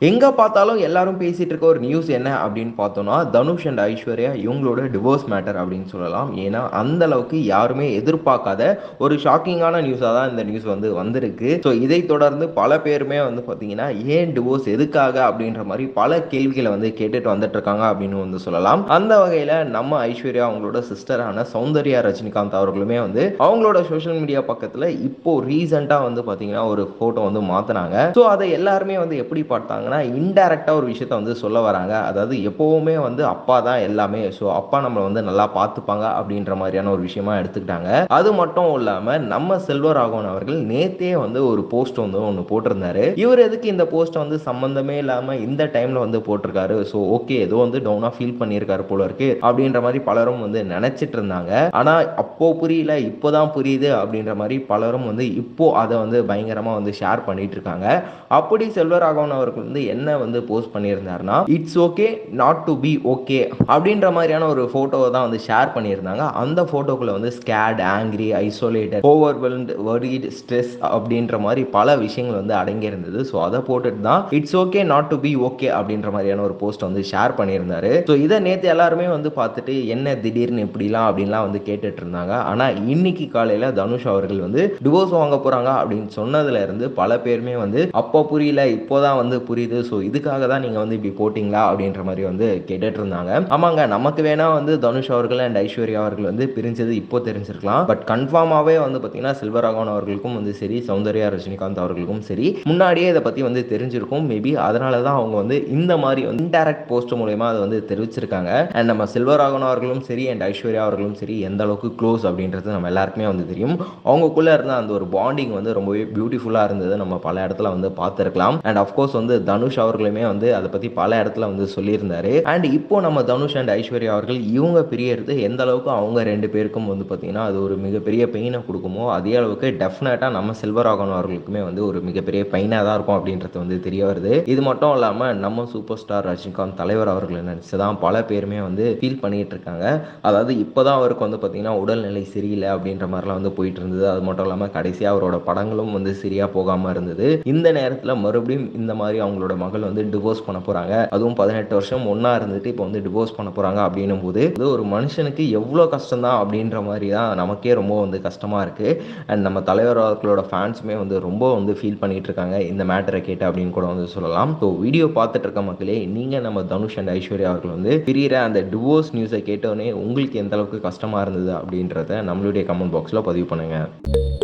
எங்கே பார்த்தாலும் எல்லாரும் பேசிட்டு இருக்க ஒரு நியூஸ் என்ன அப்படின்னு பார்த்தோம்னா தனுஷ் அண்ட் ஐஸ்வர்யா இவங்களோட டிவோர்ஸ் மேட்டர் அப்படின்னு சொல்லலாம் ஏன்னா அந்த அளவுக்கு யாருமே எதிர்பார்க்காத ஒரு ஷாக்கிங்கான நியூஸாக தான் இந்த நியூஸ் வந்து வந்திருக்கு ஸோ இதை தொடர்ந்து பல பேருமே வந்து பார்த்தீங்கன்னா ஏன் டிவோர்ஸ் எதுக்காக அப்படின்ற மாதிரி பல கேள்விகளை வந்து கேட்டுட்டு வந்துட்டு இருக்காங்க அப்படின்னு வந்து சொல்லலாம் அந்த வகையில் நம்ம ஐஸ்வர்யா அவங்களோட சிஸ்டரான சௌந்தர்யா ரஜினிகாந்த் அவர்களுமே வந்து அவங்களோட சோஷியல் மீடியா பக்கத்தில் இப்போ ரீசெண்டாக வந்து பார்த்தீங்கன்னா ஒரு ஃபோட்டோ வந்து மாற்றினாங்க ஸோ அதை எல்லாருமே வந்து எப்படி பார்த்தாங்கன்னா இன்டெரக்டாக ஒரு விஷயத்த வந்து சொல்ல வராங்க அதாவது எப்போவுமே வந்து அப்பா தான் எல்லாமே ஸோ அப்பா நம்மளை வந்து நல்லா பார்த்துப்பாங்க அப்படின்ற மாதிரியான ஒரு விஷயமா எடுத்துக்கிட்டாங்க அது மட்டும் இல்லாமல் நம்ம செல்வராகவன் அவர்கள் நேத்தே வந்து ஒரு போஸ்ட் வந்து ஒன்று போட்டிருந்தாரு இவர் எதுக்கு இந்த போஸ்ட்டை வந்து சம்மந்தமே இல்லாமல் இந்த டைமில் வந்து போட்டிருக்காரு ஸோ ஓகே ஏதோ வந்து டவுனாக ஃபீல் பண்ணியிருக்காரு போல இருக்கு அப்படின்ற மாதிரி பலரும் வந்து நினைச்சிட்டு இருந்தாங்க ஆனால் அப்போ புரியல இப்போதான் புரியுது அப்படின்ற மாதிரி பலரும் வந்து இப்போ அதை வந்து பயங்கரமாக வந்து ஷேர் பண்ணிட்டு இருக்காங்க அப்படி செல்வராகவன் அவர்கள் வந்து என்ன வந்து போஸ்ட் பண்ணியிருந்தாருன்னா it's okay not to be okay அப்படின்ற மாதிரியான ஒரு ஃபோட்டோவை தான் வந்து ஷேர் பண்ணியிருந்தாங்க அந்த ஃபோட்டோக்குள்ள வந்து scared angry isolated overwhelmed worried stress அப்படின்ற மாதிரி பல விஷயங்கள் வந்து அடங்கியிருந்தது ஸோ அதை போட்டுட்டு தான் it's okay not to be okay அப்படின்ற மாதிரியான ஒரு போஸ்ட் வந்து ஷேர் பண்ணியிருந்தாரு ஸோ இதை நேற்று எல்லாருமே வந்து பார்த்துட்டு என்ன திடீர்னு இப்படிலாம் அப்படின்லாம் வந்து கேட்டுட்டு இருந்தாங்க ஆனால் இன்னைக்கு காலையில் தனுஷ் அவர்கள் வந்து டிவோர்ஸ் வாங்க போகிறாங்க அப்படின்னு சொன்னதுல இருந்து பல பேருமே வந்து அப்போ புரியல இப்போதான் வந்து புரியுது ஸோ இதுக்காக தான் நீங்கள் வந்து இப்படி போட்டிங்களா அப்படின்ற மாதிரி வந்து கேட்டுட்டு இருந்தாங்க ஆமாங்க நமக்கு வேணா வந்து தனுஷ் அவர்கள் அண்ட் ஐஸ்வர்யா அவர்கள் வந்து பிரிஞ்சது இப்போ தெரிஞ்சிருக்கலாம் பட் கன்ஃபார்மாகவே வந்து பார்த்தீங்கன்னா செல்வராகவன் அவர்களுக்கும் வந்து சரி சௌந்தர்யா ரஜினிகாந்த் அவர்களுக்கும் சரி முன்னாடியே இதை பற்றி வந்து தெரிஞ்சிருக்கும் மேபி அதனால தான் அவங்க வந்து இந்த மாதிரி வந்து இன்டைரக்ட் போஸ்ட் மூலயமா அதை வந்து தெரிவிச்சிருக்காங்க அண்ட் நம்ம செல்வராகவன் அவர்களும் சரி அண்ட் ஐஸ்வர்யா அவர்களும் சரி எந்த அளவுக்கு க்ளோஸ் அப்படின்றது நம்ம எல்லாருக்குமே வந்து தெரியும் அவங்களுக்குள்ள இருந்த அந்த ஒரு பாண்டிங் வந்து ரொம்பவே பியூட்டிஃபுல்லாக இருந்தது நம்ம பல இடத்துல வந்து பார்த்துருக்கலாம் அண்ட் அஃப்கோர்ஸ் வந்து தனுஷ் அவர்களுமே வந்து அதை பற்றி பல இடத்துல வந்து சொல்லியிருந்தாரு அண்ட் இப்போ நம்ம தனுஷ் அண்ட் ஐஸ்வர்யா அவர்கள் இவங்க பிரியறது எந்த அளவுக்கு அவங்க ரெண்டு பேருக்கும் வந்து பார்த்தீங்கன்னா அது ஒரு மிகப்பெரிய பெயினை கொடுக்குமோ அதே அளவுக்கு டெஃபினட்டாக நம்ம செல்வராகவன் அவர்களுக்குமே வந்து ஒரு மிகப்பெரிய பெயினாக தான் இருக்கும் அப்படின்றது வந்து தெரிய வருது இது மட்டும் இல்லாமல் நம்ம சூப்பர் ஸ்டார் ரஜினிகாந்த் தலைவர் அவர்களை நினச்சி தான் பல பேருமே வந்து ஃபீல் பண்ணிட்டு இருக்காங்க அதாவது இப்போதான் அவருக்கு வந்து பார்த்தீங்கன்னா உடல்நிலை சரியில்லை அப்படின்ற மாதிரிலாம் வந்து போயிட்டு இருந்தது அது மட்டும் இல்லாமல் கடைசியாக அவரோட படங்களும் வந்து சரியாக போகாமல் இருந்தது இந்த நேரத்தில் மறுபடியும் இந்த மாதிரி அவங்களோட மகள் வந்து டிவோர்ஸ் பண்ண போகிறாங்க அதுவும் பதினெட்டு வருஷம் ஒன்றா இருந்துட்டு இப்போ வந்து டிவோர்ஸ் பண்ண போகிறாங்க அப்படின்னும் போது இது ஒரு மனுஷனுக்கு எவ்வளோ கஷ்டம் தான் அப்படின்ற மாதிரி தான் நமக்கே ரொம்ப வந்து கஷ்டமாக இருக்குது அண்ட் நம்ம தலைவர் அவர்களோட ஃபேன்ஸுமே வந்து ரொம்ப வந்து ஃபீல் பண்ணிட்டு இருக்காங்க இந்த மேட்டரை கேட்டு அப்படின்னு கூட வந்து சொல்லலாம் ஸோ வீடியோ பார்த்துட்டு இருக்க மக்களே நீங்கள் நம்ம தனுஷ் அண்ட் ஐஸ்வர்யா அவர்கள் வந்து பிரியிற அந்த டிவோர்ஸ் நியூஸை கேட்டோடனே உங்களுக்கு எந்த அளவுக்கு கஷ்டமாக இருந்தது அப்படின்றத நம்மளுடைய கமெண்ட் பாக்ஸில் பதிவு பண்ணுங்கள்